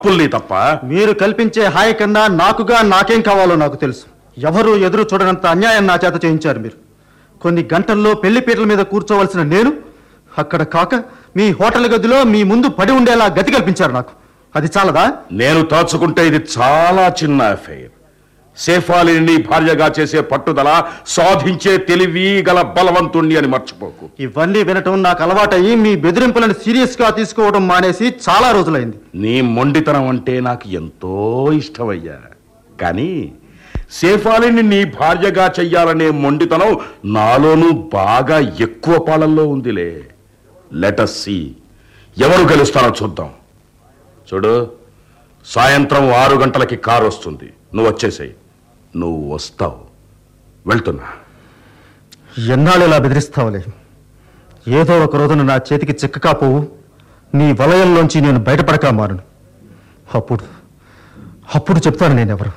అప్పుల్ని తప్ప మీరు కల్పించే హాయి కన్నా నాకుగా నాకేం కావాలో నాకు తెలుసు ఎవరు ఎదురు చూడనంత అన్యాయం నా చేత చేయించారు మీరు కొన్ని గంటల్లో పెళ్లి పీటల మీద కూర్చోవలసిన నేను అక్కడ కాక మీ హోటల్ గదిలో మీ ముందు పడి ఉండేలా గతి కల్పించారు నాకు అది చాలదా నేను తలుచుకుంటే ఇది చాలా చిన్న అఫైర్ సేఫాలిని నీ భార్యగా చేసే పట్టుదల సాధించే తెలివి గల బలవంతుణ్ణి అని మర్చిపోకు ఇవన్నీ వినటం నాకు అలవాటయ్యి మీ బెదిరింపులను సీరియస్ గా తీసుకోవడం మానేసి చాలా రోజులైంది నీ మొండితనం అంటే నాకు ఎంతో ఇష్టమయ్యా కానీ సేఫాలిని నీ భార్యగా చెయ్యాలనే మొండితనం నాలోనూ బాగా ఎక్కువ పాలల్లో ఉందిలే లెటస్ సి ఎవరు గెలుస్తారో చూద్దాం చూడు సాయంత్రం ఆరు గంటలకి కారు వస్తుంది నువ్వు వచ్చేసేయి నువ్వు వస్తావు వెళ్తున్నా ఎన్నాళ్ళు ఇలా బెదిరిస్తావులే ఏదో ఒక రోజున నా చేతికి చిక్కకా పోవు నీ వలయంలోంచి నేను బయటపడక మారును అప్పుడు అప్పుడు చెప్తాను నేనెవరు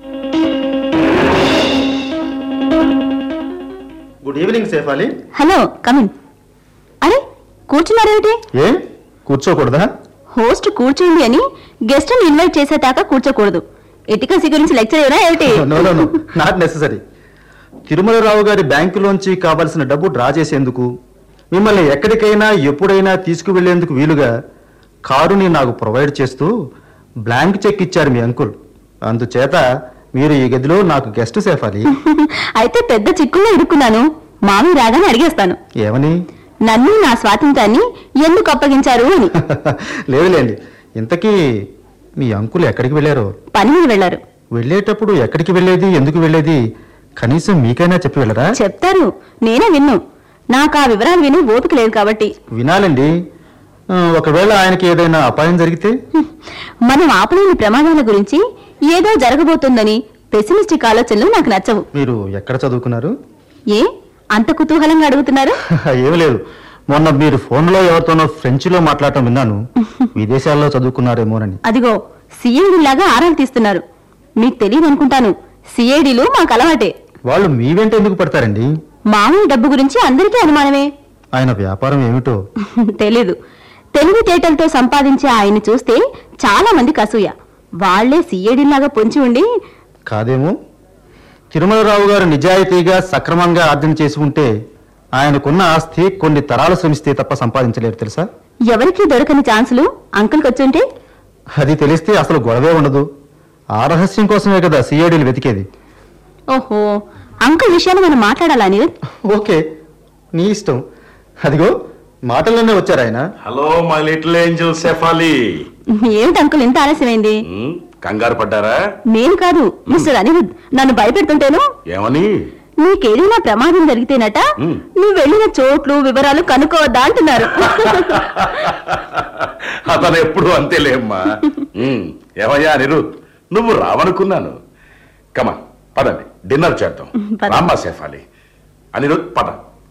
good evening Shefali hello come in అరే కూర్చున్నారేమిటి ఏ కూర్చోకూడదా హోస్ట్ కూర్చోండి అని గెస్ట్ ని ఇన్వైట్ చేసేదాకా కూర్చోకూడదు ఎటికసీ గురించి లెక్చర్ ఎవరా ఏమిటి no no no not necessary Tirumalarao గారి బ్యాంకులోంచి కావలసిన డబ్బు డ్రా చేసేందుకు మిమ్మల్ని ఎక్కడికైనా ఎప్పుడైనా తీసుకువెళ్లేందుకు వీలుగా కారుని నాకు ప్రొవైడ్ చేస్తూ బ్లాంక్ చెక్ ఇచ్చారు మీ అంకుల్ అందుచేత మీరు ఈ గదిలో నాకు గెస్ట్ సేఫాలి అయితే పెద్ద చిక్కుల్లో ఇరుక్కున్నాను మామి రాగానే అడిగేస్తాను ఏమని నన్ను నా స్వాతంత్రాన్ని ఎందుకు అప్పగించారు అని లేదులేండి ఇంతకీ మీ అంకుల్ ఎక్కడికి వెళ్ళారో పని మీద వెళ్లారు వెళ్ళేటప్పుడు ఎక్కడికి వెళ్ళేది ఎందుకు వెళ్ళేది కనీసం మీకైనా చెప్పి వెళ్ళరా చెప్తారు నేనే విన్ను నాకు ఆ వివరాలు విని ఓపిక లేదు కాబట్టి వినాలండి ఆ, ఒకవేళ ఆయనకి ఏదైనా అపాయం జరిగితే హ్మ్. మనం ఆపలేని ప్రమాదాల గురించి ఏదో జరగబోతుందని పెసిమిస్టిక్ ఆలోచనలు నాకు నచ్చవు మీరు ఎక్కడ చదువుకున్నారు ఏ అంత కుతూహలంగా అడుగుతున్నారు ఏమి లేదు మొన్న మీరు ఫోన్లో ఎవరితోనో ఫ్రెంచ్లో మాట్లాడటం విన్నాను విదేశాల్లో చదువుకున్నారేమోనని అదిగో సిఐడి లాగా ఆరాలు తీస్తున్నారు మీకు తెలియదు అనుకుంటాను సిఐడిలు మాకు అలవాటే వాళ్ళు మీ వెంట ఎందుకు పడతారండి మామూలు డబ్బు గురించి అందరికీ అనుమానమే ఆయన వ్యాపారం ఏమిటో తెలీదు తెలివితేటలతో సంపాదించే ఆయన్ని చూస్తే చాలా మందికి అసూయ వాళ్లే సిఐడి లాగా పొంచి ఉండి కాదేమో తిరుమలరావు గారు నిజాయితీగా సక్రమంగా ఆర్జన చేసి ఉంటే ఆయనకున్న ఆస్తి కొన్ని తరాలు శ్రమిస్తే తప్ప సంపాదించలేరు తెలుసా ఎవరికీ దొరకని ఛాన్సులు అంకుల్కి వచ్చుంటే అది తెలిస్తే అసలు గొడవే ఉండదు ఆ రహస్యం కోసమే కదా సిఐడీలు వెతికేది ఓహో అంకుల్ విషయాన్ని మనం మాట్లాడాలా అనిరుద్ ఓకే నీ ఇష్టం అదిగో మాటల్లోనే వచ్చారు ఆయన hello my little angel Shefali ఏమిటి అంకుల్ ఇంత ఆలస్యమైంది ఉమ్, కంగారు పడ్డారా నేను కాదు మిస్టర్ అనిరుద్ నన్ను భయపెడుతుంటేను ఏమని నీకేదైనా ప్రమాదం జరిగితేనట మ్. నువ్వు వెళ్ళిన చోట్లు వివరాలు కనుక్కోవద్దా అంటున్నారు అతను ఎప్పుడు అంతేలేమ్మా ఉమ్, ఏమయ్యా అనిరుద్ నువ్వు రావనుకున్నాను కమా పదండి డిన్నర్ చేద్దాం పద. రామ్మా సేఫాలి అనిరుద్ పద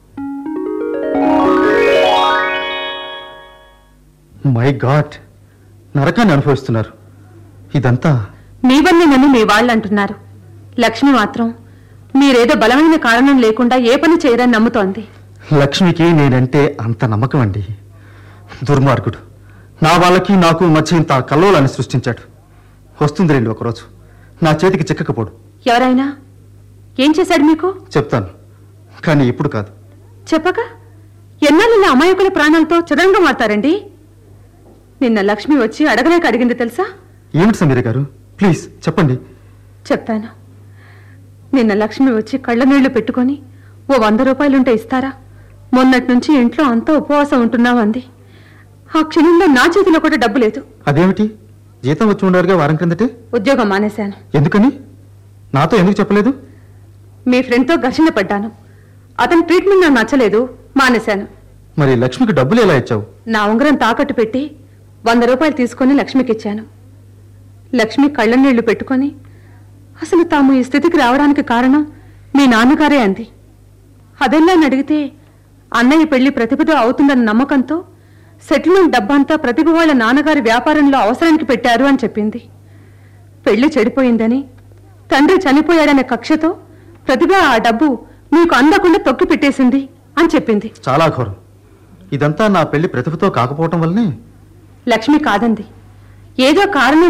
మై గాడ్ నరకాన్ని అనుభవిస్తున్నారు ఇదంతా మీ వల్లే నన్ను మీ వాళ్ళు అంటున్నారు లక్ష్మి మాత్రం మీరేదో బలమైన కారణం లేకుండా ఏ పని చేయరని నమ్ముతోంది లక్ష్మికి నేనంటే అంత నమ్మకం అండి దుర్మార్గుడు నా వాళ్ళకి నాకు మధ్య ఇంత కల్లోలాన్ని సృష్టించాడు వస్తుంది రండి ఒకరోజు నా చేతికి చిక్కకపోడు ఎవరైనా ఏం చేశాడు మీకు చెప్తాను కానీ ఇప్పుడు కాదు చెప్పక ఎన్నాళ్ళు ఇలా అమాయకుల ప్రాణాలతో చదరంగం మారుతారండి నిన్న లక్ష్మి వచ్చి అడగలేక అడిగింది తెలుసా ఏమిటి సమీర గారు ప్లీజ్ చెప్పండి చెప్తాను నిన్న లక్ష్మి వచ్చి కళ్ళ నీళ్లు పెట్టుకొని ఓ వంద రూపాయలుంటే ఇస్తారా మొన్నటి నుంచి ఇంట్లో అంతా ఉపవాసం ఉంటున్నామంది ఆ క్షణంలో నా చేతిలో కూడా డబ్బు లేదు అదేమిటి జీతం వచ్చి ఉండారుగా వారం క్రిందటే ఉద్యోగం మానేశాను ఎందుకని నాతో ఎందుకు చెప్పలేదు మీ ఫ్రెండ్తో ఘర్షణ పడ్డాను అతని ట్రీట్మెంట్ నాకు నచ్చలేదు మానేశాను మరి లక్ష్మికి డబ్బులు ఎలా ఇచ్చావు నా ఉంగరం తాకట్టు పెట్టి వంద రూపాయలు తీసుకొని లక్ష్మికి ఇచ్చాను లక్ష్మి కళ్ళ నీళ్లు పెట్టుకొని అసలు తాము ఈ స్థితికి రావడానికి కారణం మీ నాన్నగారే అంది అదెల్లా అని అడిగితే అన్నయ్య పెళ్లి ప్రతిభతో అవుతుందన్న నమ్మకంతో సెటిల్మెంట్ డబ్బంతా ప్రతిభ వాళ్ళ నాన్నగారి వ్యాపారంలో అవసరానికి పెట్టారు అని చెప్పింది పెళ్లి చెడిపోయిందని తండ్రి చనిపోయాడనే కక్షతో ప్రతిభ ఆ డబ్బు మీకు అందకుండా తొక్కి పెట్టేసింది అని చెప్పింది చాలా ఘోరం ఇదంతా నా పెళ్లి ప్రతిభతో కాకపోవటం వల్లనే లక్ష్మి కాదంది ఏదో కారణం